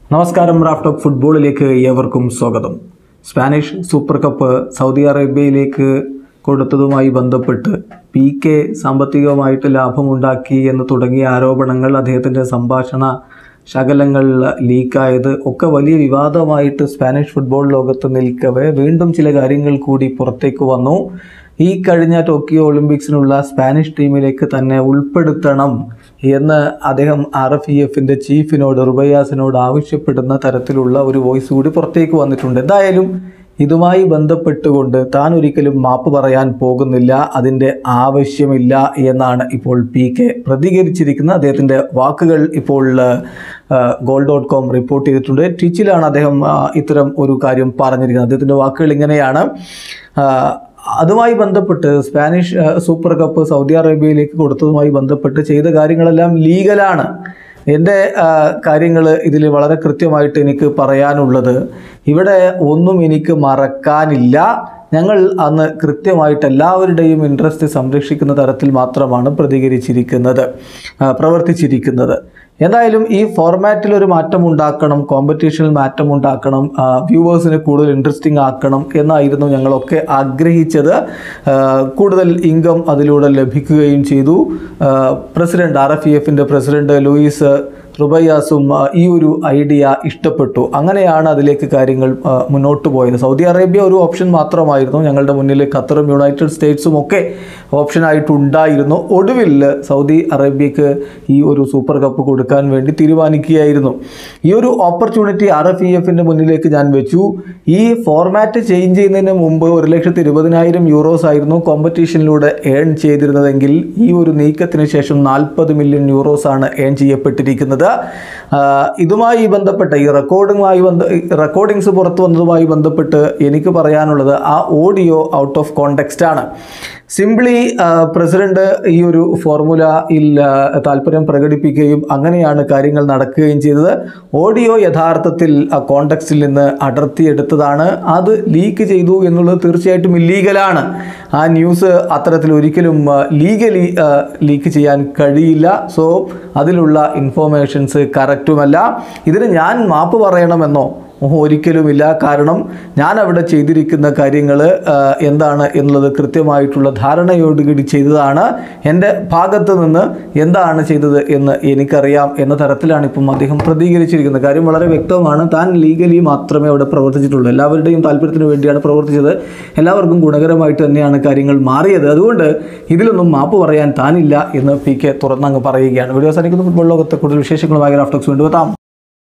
നമസ്കാരം റാഫ്റ്റോക്ക് ഫുട്ബോളിലേക്ക് ഏവർക്കും സ്വാഗതം സ്പാനിഷ് സൂപ്പർ കപ്പ് സൗദി അറേബ്യയിലേക്ക് കൊടുത്തതുമായി ബന്ധപ്പെട്ട് പി കെ സാമ്പത്തികമായിട്ട് ലാഭമുണ്ടാക്കി എന്ന് തുടങ്ങിയ ആരോപണങ്ങൾ അദ്ദേഹത്തിൻ്റെ സംഭാഷണ ശകലങ്ങൾ ലീക്കായത് ഒക്കെ വലിയ വിവാദമായിട്ട് സ്പാനിഷ് ഫുട്ബോൾ ലോകത്ത് നിൽക്കവേ വീണ്ടും ചില കാര്യങ്ങൾ കൂടി പുറത്തേക്ക് വന്നു ഈ കഴിഞ്ഞ ടോക്കിയോ ഒളിമ്പിക്സിനുള്ള സ്പാനിഷ് ടീമിലേക്ക് തന്നെ ഉൾപ്പെടുത്തണം എന്ന് അദ്ദേഹം ആർ എഫ് ഇ എഫിൻ്റെ ചീഫിനോട് റുബയാസിനോട് ആവശ്യപ്പെടുന്ന തരത്തിലുള്ള ഒരു വോയിസ് കൂടി പുറത്തേക്ക് വന്നിട്ടുണ്ട് എന്തായാലും ഇതുമായി ബന്ധപ്പെട്ടുകൊണ്ട് താൻ ഒരിക്കലും മാപ്പ് പറയാൻ പോകുന്നില്ല അതിൻ്റെ ആവശ്യമില്ല എന്നാണ് ഇപ്പോൾ പി കെ പ്രതികരിച്ചിരിക്കുന്നത് അദ്ദേഹത്തിൻ്റെ വാക്കുകൾ ഇപ്പോൾ ഗോൾ ഡോട്ട് കോം റിപ്പോർട്ട് ചെയ്തിട്ടുണ്ട് ട്വിച്ചിലാണ് അദ്ദേഹം ആ, ഇത്തരം ഒരു കാര്യം പറഞ്ഞിരിക്കുന്നത് അദ്ദേഹത്തിൻ്റെ വാക്കുകൾ ഇങ്ങനെയാണ് ആ, അതുമായി ബന്ധപ്പെട്ട് സ്പാനിഷ് ആ, സൂപ്പർ കപ്പ് സൗദി അറേബ്യയിലേക്ക് കൊടുത്തതുമായി ബന്ധപ്പെട്ട് ചെയ്ത കാര്യങ്ങളെല്ലാം ലീഗലാണ് എൻ്റെ കാര്യങ്ങൾ ഇതിൽ വളരെ കൃത്യമായിട്ട് എനിക്ക് പറയാനുള്ളത് ഇവിടെ ഒന്നും എനിക്ക് മറക്കാനില്ല ഞങ്ങൾ അന്ന് കൃത്യമായിട്ട് എല്ലാവരുടെയും ഇൻട്രസ്റ്റ് സംരക്ഷിക്കുന്ന തരത്തിൽ മാത്രമാണ് പ്രതികരിച്ചിരിക്കുന്നത് ആ, പ്രവർത്തിച്ചിരിക്കുന്നത് എന്തായാലും ഈ ഫോർമാറ്റിൽ ഒരു മാറ്റം ഉണ്ടാക്കണം കോമ്പറ്റീഷനിൽ മാറ്റം ഉണ്ടാക്കണം വ്യൂവേഴ്സിന് കൂടുതൽ ഇൻട്രസ്റ്റിംഗ് ആക്കണം എന്നായിരുന്നു ഞങ്ങളൊക്കെ ആഗ്രഹിച്ചത് ആ, കൂടുതൽ ഇൻകം അതിലൂടെ ലഭിക്കുകയും ചെയ്തു പ്രസിഡന്റ് ആർ എഫ് ഇ എഫിൻ്റെ പ്രസിഡന്റ് ലൂയിസ് റുബയ്യാസും ആ, ഈ ഒരു ഐഡിയ ഇഷ്ടപ്പെട്ടു അങ്ങനെയാണ് അതിലേക്ക് കാര്യങ്ങൾ ആ, മുന്നോട്ട് പോയത് സൗദി അറേബ്യ ഒരു ഓപ്ഷൻ മാത്രമായിരുന്നു ഞങ്ങളുടെ മുന്നിൽ ഖത്തറും യുണൈറ്റഡ് സ്റ്റേറ്റ്സും ഒക്കെ ഓപ്ഷനായിട്ടുണ്ടായിരുന്നു ഒടുവിൽ സൗദി അറേബ്യക്ക് ഈ ഒരു സൂപ്പർ കപ്പ് കൊടുക്കാൻ വേണ്ടി തീരുമാനിക്കുകയായിരുന്നു ഈ ഒരു ഓപ്പർച്യൂണിറ്റി ആർ എഫ് ഇ എഫിൻ്റെ മുന്നിലേക്ക് ഞാൻ വെച്ചു ഈ ഫോർമാറ്റ് ചേഞ്ച് ചെയ്യുന്നതിന് മുമ്പ് ഒരു ലക്ഷത്തി ഇരുപതിനായിരം യൂറോസ് ആയിരുന്നു കോമ്പറ്റീഷനിലൂടെ ഏൺ ചെയ്തിരുന്നതെങ്കിൽ ഈ ഒരു നീക്കത്തിന് ശേഷം നാൽപ്പത് മില്യൺ യൂറോസ് ആണ് ഏൺ ചെയ്യപ്പെട്ടിരിക്കുന്നത് ആ, ഇതുമായി ബന്ധപ്പെട്ട ഈ റെക്കോർഡിങ്ങുമായി ബന്ധ റെക്കോർഡിങ്സ് പുറത്തു വന്നതുമായി ബന്ധപ്പെട്ട് എനിക്ക് പറയാനുള്ളത് ആ ഓഡിയോ ഔട്ട് ഓഫ് കോണ്ടെക്സ്റ്റ് ആണ് സിംപ്ലി പ്രസിഡന്റ് ഈ ഒരു ഫോർമുലയിൽ ആ, താല്പര്യം പ്രകടിപ്പിക്കുകയും അങ്ങനെയാണ് കാര്യങ്ങൾ നടക്കുകയും ചെയ്തത് ഓഡിയോ യഥാർത്ഥത്തിൽ ആ കോണ്ടെക്സ്റ്റിൽ നിന്ന് അടർത്തിയെടുത്തതാണ് അത് ലീക്ക് ചെയ്തു എന്നുള്ളത് തീർച്ചയായിട്ടും ഇല്ലീഗലാണ് ആ ന്യൂസ് അത്തരത്തിൽ ഒരിക്കലും ലീഗലി ലീക്ക് ചെയ്യാൻ കഴിയില്ല സോ അതിലുള്ള ഇൻഫോർമേഷൻസ് കറക്റ്റുമല്ല ഇതിന് ഞാൻ മാപ്പ് പറയണമെന്നോ ഒരിക്കലുമില്ല കാരണം ഞാൻ അവിടെ ചെയ്തിരിക്കുന്ന കാര്യങ്ങൾ എന്താണ് എന്നുള്ളത് കൃത്യമായിട്ടുള്ള ധാരണയോടുകൂടി ചെയ്തതാണ് എൻ്റെ ഭാഗത്ത് നിന്ന് എന്താണ് ചെയ്തത് എന്ന് എനിക്കറിയാം എന്ന തരത്തിലാണ് ഇപ്പം അദ്ദേഹം പ്രതികരിച്ചിരിക്കുന്നത് കാര്യം വളരെ വ്യക്തമാണ് താൻ ലീഗലി മാത്രമേ അവിടെ പ്രവർത്തിച്ചിട്ടുള്ളൂ എല്ലാവരുടെയും താല്പര്യത്തിന് വേണ്ടിയാണ് പ്രവർത്തിച്ചത് എല്ലാവർക്കും ഗുണകരമായിട്ട് തന്നെയാണ് കാര്യങ്ങൾ മാറിയത് അതുകൊണ്ട് ഇതിലൊന്നും മാപ്പ് പറയാൻ താനില്ല എന്ന് പി കെ തുറന്നങ്ങ് പറയുകയാണ് വീഡിയോ അവസാനിക്കുന്ന ഫുട്ബോൾ ലോകത്തെ കൂടുതൽ വിശേഷങ്ങളുമായി ഗ്രാഫ്റ്റോക്സ് കൊണ്ടുവെത്താം